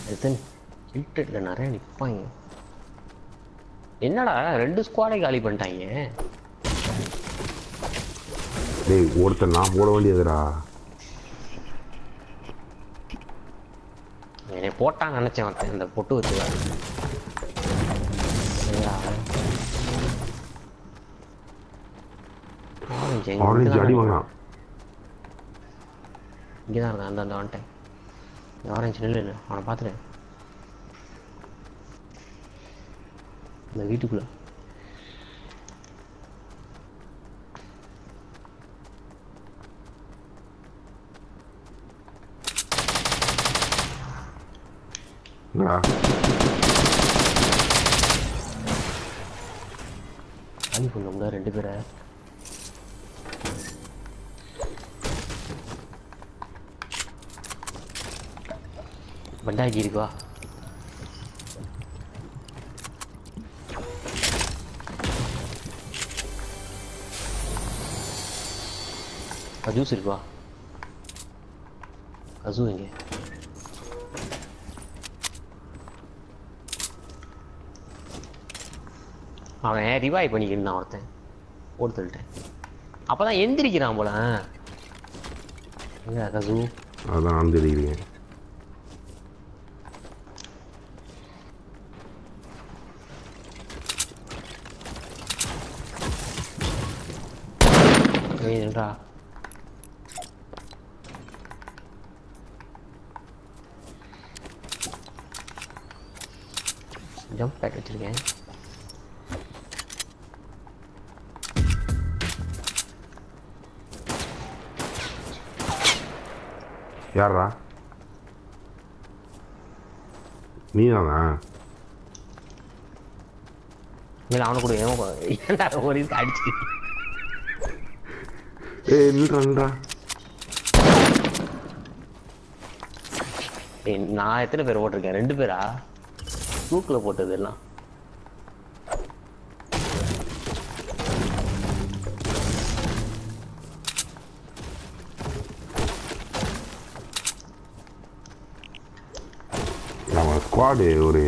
எத்தனை ஹில்டட்ல நிறைய நிப்பாங்க என்னடா ரெண்டு ஸ்குவாடை காலி பண்ணிட்டாங்க டேய் ஒருத்தன் நான் போட வேண்டியதுடா என்னை போட்டான்னு நினைச்சேன் ஒருத்தன் இந்த பொட்டு வச்சு ஆரஞ்சு அடி வாங்கினான் இங்கே தான் இருக்கான் அந்த அந்த வந்துட்டேன் ஆரஞ்சு நில்லு இல்லை அவனை பார்த்துட்டேன் இந்த வீட்டுக்குள்ள என்னடா காலி பண்ணுவோம்ல ரெண்டு பேரை பண்டாக்கி இருக்கா ஜூஸ் இருக்கா கசு எங்க அவன் ரிவைவ் பண்ணிக்கிட்டான் ஒருத்தன் போட்டு தள்ளிட்டேன் அப்பதான் எந்திரிக்கிறான் போல எங்க கசு அதான் நான் தெரியுறேன் என்னடா ஜம்ப் பேட் வச்சிருக்கேன் யாரா நீ தானா இல்லை அவனை கூட ஏன் ஏன்டா ஒரு இதுக்கு அடிச்சு ஏய் நின்றா நின்றா ஏய், நான் எத்தனை பேர் போட்டிருக்கேன் ரெண்டு பேரா தூக்கில் போட்டது எல்லாம் நம்ம ஸ்குவாடு ஒரு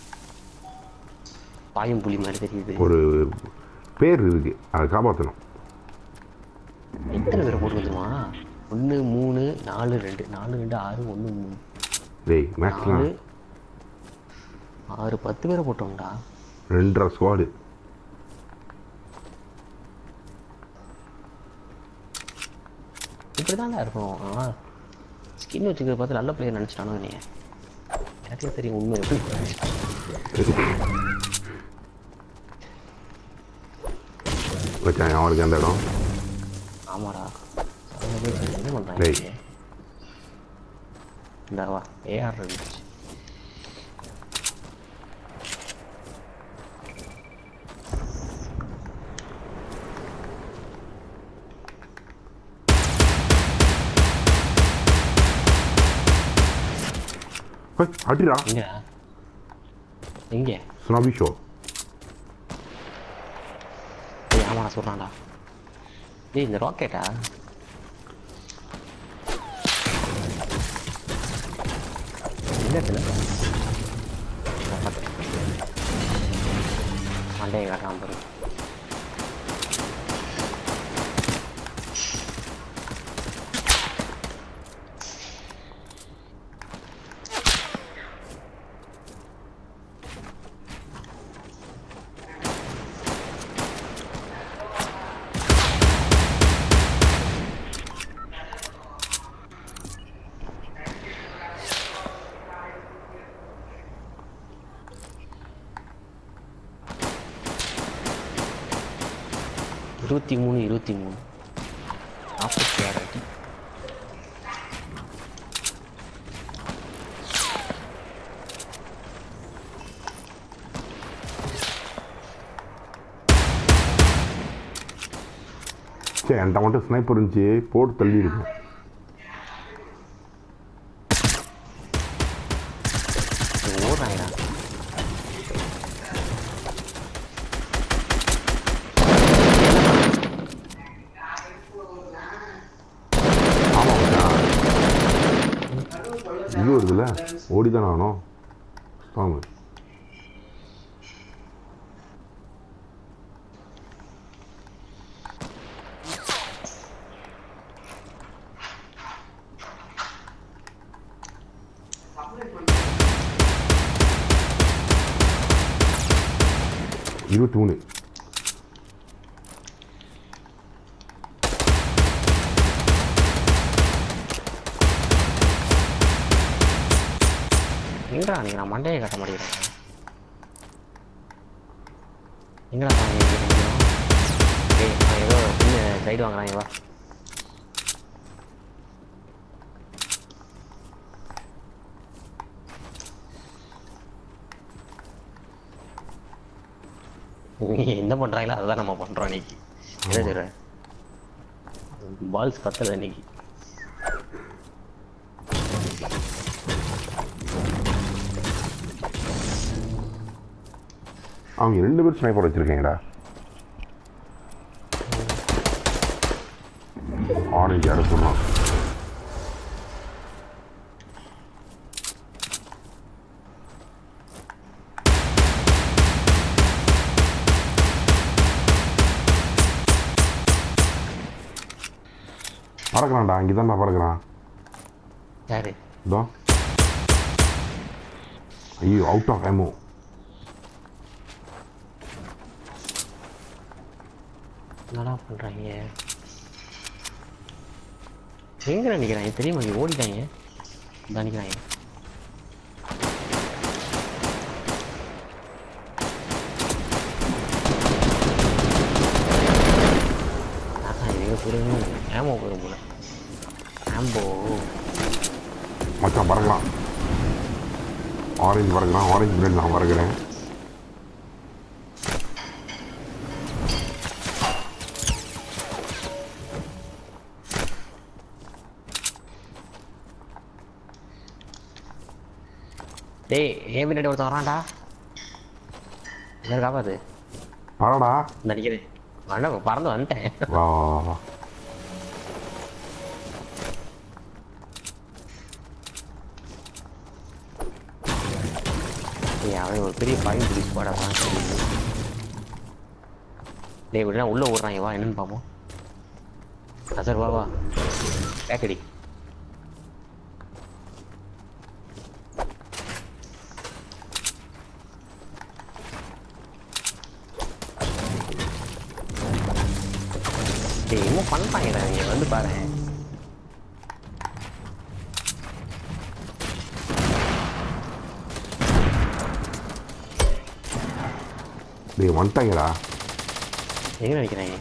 பாயும் புலி மாதிரி தெரியுது ஒரு பேர் இருக்கு அதை காப்பாற்றணும் எத்தனை பேரை போட்டு வந்துருமா ஒன்று மூணு நாலு ரெண்டு நாலு ரெண்டு ஆறு ஒன்று மூணு டேய் மேக்ஸ்லாம் நாலு ஆறு பத்து பேரை போட்டோம்டா ரெண்டரை ஸ்குவாடு இப்படி தான்டா இருக்கணும் ஆ ஸ்கின் வச்சுக்கிறத பார்த்து நல்ல பிளேயர் நினச்சிட்டானோ நீ எனக்கே தெரியும் உண்மை எப்படி வச்சான் அவனுக்கு அந்த இடம் ஆமாடா அவங்க போய் என்ன பண்ணுறாங்க டேய். இந்த வா ஏஆர் இருந்துச்சு ஹேய், அடிடா எங்க எங்க சுனாபி ஷோ ஏய் ஆமாடா சொல்கிறான்டா டேய் இந்த ராக்கெட்டா எந்த இடத்துல மண்டையை காட்டாம பாரு இருபத்தி மூணு இருபத்தி மூணு நாற்பத்தி ஆறு அடி சரி என்கிட்ட மட்டும் ஸ்னைப்பர் இருந்துச்சு போட்டு தள்ளி இருக்கும் இவன் ஓடுறாங்கடா ஆமாம் மச்சான் இது வருதுல்ல ஓடி தானே ஆகணும் வாங்க இருபத்தி மூணு எங்கடா நீங்க நான் மண்டையை கட்ட மாட்டேங்கிறேன் எங்கடா தான் இங்க முடியும் டேய் நான் ஏதோ சின்ன சைடு வாங்குறாங்க வா நீ என்ன பண்றாங்களோ அதுதான் நம்ம பண்றோம் இன்னைக்கு என்ன சொல்ற பால்ஸ் பத்தல இன்னைக்கு அவங்க ரெண்டு பேரும் ஸ்னைப்பர் வச்சிருக்கீங்கடா ஆரஞ்சு யாரும் சொன்னான் பறக்கிறான்டா இங்கே தான் பறக்கிறான் யாரு இதோ ஐயோ அவுட் ஆஃப் எமோ என்னடா பண்றாங்க எங்க நினைக்கிறாங்க தெரியுமா இங்க ஓடிட்டாங்க இந்த நிக்கிறாங்க ஆஹா, இது புரியும் ஏமோ போயிடும் போல ஆம்போ மச்சான் பறக்கலாம் ஆரஞ்சு பறக்கிறான் ஆரஞ்சு பிரெட் நான் பறக்கிறேன் டேய் ஏன் பின்னாடி ஒருத்தன் வரான்டா என்ன காப்பாது பறடா இந்த நினைக்கிறேன் அண்ணா பறந்து வந்துட்டேன் வா வா, வா, வா ஏய் அவன் ஒரு பெரிய பாயிண்ட் பிடிச்சி போடா டேய் விடா உள்ள ஓடுறாங்க வா என்னன்னு பார்ப்போம் அசர் வா வா பேக்கடி டேய் என்ன பண்ணிட்டாங்கடா நீங்க வந்து பாரு டேய் வந்துட்டாங்கடா எங்க நினைக்கிறாங்க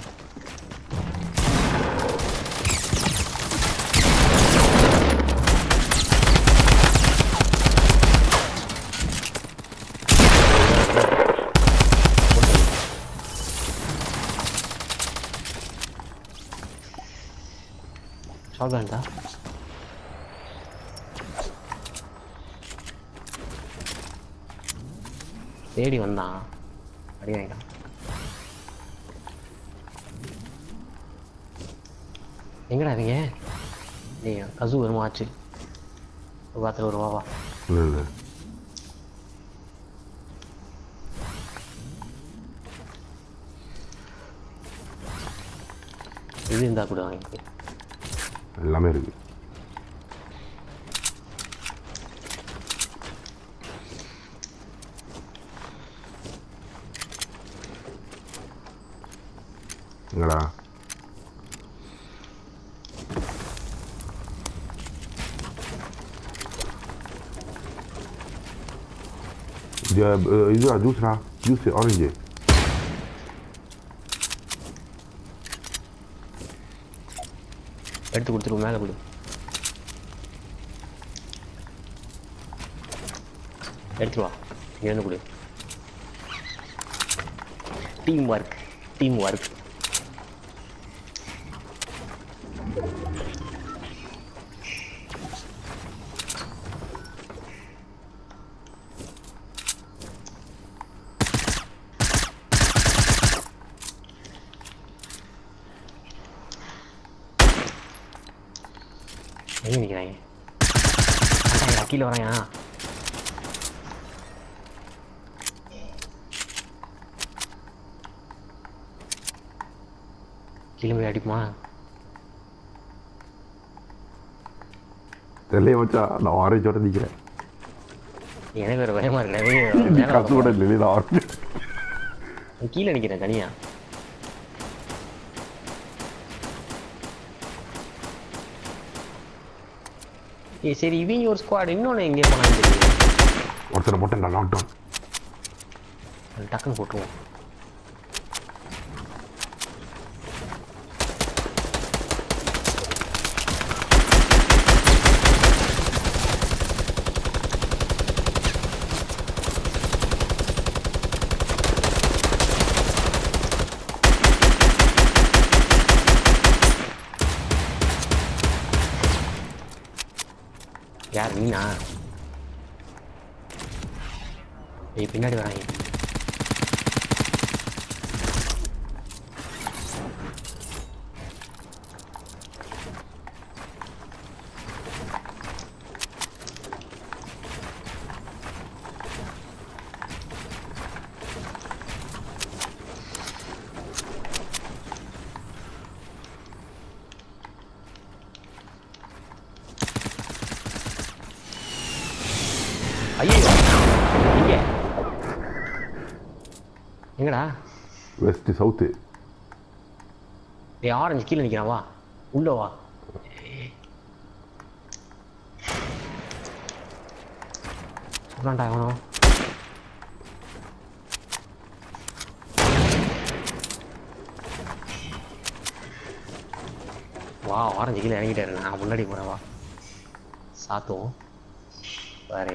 ஷாட்கன்டா தேடி வந்தான் அடி வாங்கிட்டான் எங்கடா இருக்கீங்க ஏய் கசு வருமா ஆச்சு ஒரு பாத்திரம் ஒரு வா இல்லை இல்லை இது இருந்தா கூட வாங்கி எல்லாமே இருக்கு எங்கடா இது அஹ், இதுடா ஜூஸ்டா ஜூஸ் ஆரஞ்சு எடுத்து கொடுத்துருவோம் மேலே கொடு எடுத்துட்டு வா இங்க இருந்து கொடு டீம் ஒர்க் டீம் ஒர்க் எங்க நிக்கிறாங்க வந்துட்டாங்கடா, கீழே வராங்க கீழே போய் அடிக்குமா தெரியல மச்சான் நான் ஆரஞ்சோட நிற்கிறேன் எனக்கு வேற பயமா இருக்கு நீ நிறைய கசு கூட இல்லை நான் ஆரஞ்சு நான் கீழே நிக்கிறேன் தனியா ஏய் சரி இவங்க ஒரு ஸ்குவாட் இன்னொன்னு எங்கே போனாங்க தெரியல ஒருத்தனை போட்டேன் நான் லாக்டவுன் அது டக்குன்னு போட்டுருவோம் யார் நீனா ஏய் பின்னாடி வராங்க ஐயோ எங்க எங்கடா வெஸ்ட் சவுத்து டேய் ஆரஞ்சு கீழே நிக்கிறான் வா உள்ள வா சொல்றான்டா எவனோ வா ஆரஞ்சு கீழே இறங்கிட்டாரு நான் முன்னாடி போறேன் வா சாத்துவோம் வேற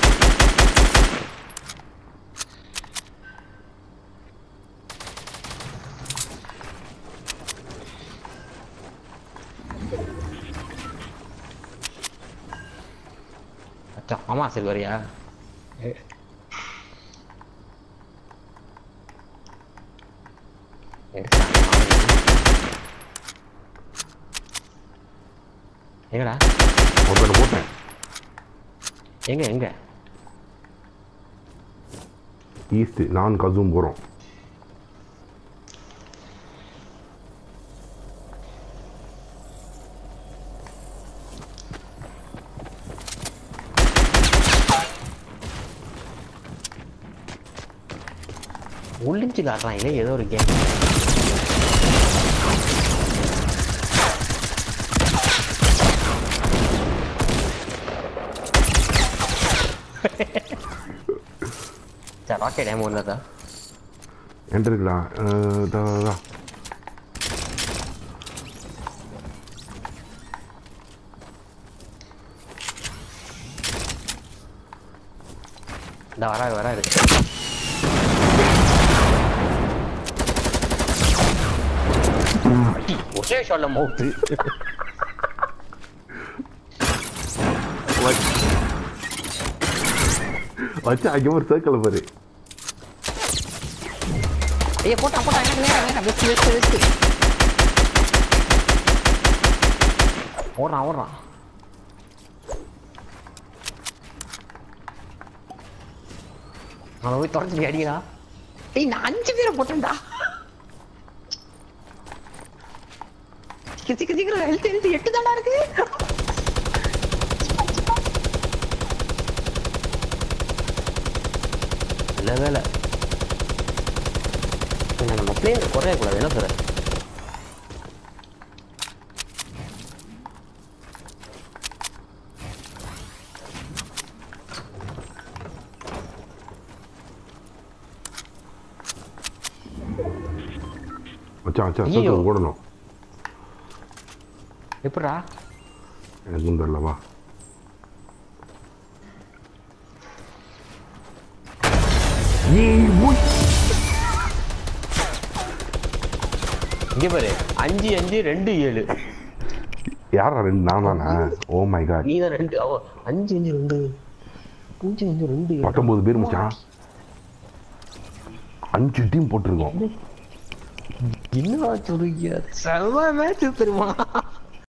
அச்சா மாமா சரி வரியா எடுத்துட்டாங்க எங்கடா ஒருத்தனை போட்டேன் எங்க எங்க ஈஸ்ட் நான் கசும் போகிறோம் ஒளிஞ்சு காட்டுறாங்களே ஏதோ ஒரு கேம் சார் ராக்கெட் ஏமோ வந்ததா என்கிட்ட இருக்குடா அஹ், இதா, இதா. இந்த வராது வராது அடி, ஒரே சொல்ல மவுத்து வச்சு அங்கே ஒரு சர்க்கிள் பாரு ஐயா போட்டான் போட்டான் எனக்கு நேரம் நேரம் வெஸ்ட் வெஸ்ட் வெஸ்ட் ஓடுறான் ஓடுறான் அவனை போய் தொடச்சிட்டு அடிக்கிறா ஏய் நான் அஞ்சு பேரை போட்டேன்டா சீக்கிரம் சீக்கிரம் சீக்கிரம் ஹெல்த் ஹெல்த் எட்டு தாண்டா இருக்கு நல்ல வேலை என்ன நம்ம பிளேயர் குறைய கூடாது என்ன சார் வச்சா வச்சா ஐயையோ. சர்க்கிள் ஓடணும் எப்படா எனக்கும் தெரியல வா ஏய், ஓய். இங்க பாரு அஞ்சு அஞ்சு ரெண்டு ஏழு யாரா ரெண்டு நான் தானே ஓ மை காட் நீ தான் ரெண்டு அவ அஞ்சு அஞ்சு ரெண்டு அஞ்சு அஞ்சு ரெண்டு ஏழு. பத்தொன்பது பேர் மச்சான் அஞ்சு டீம் போட்டிருக்கோம் என்ன சொல்றீங்க செம்ம மேட்ச் தெரியுமா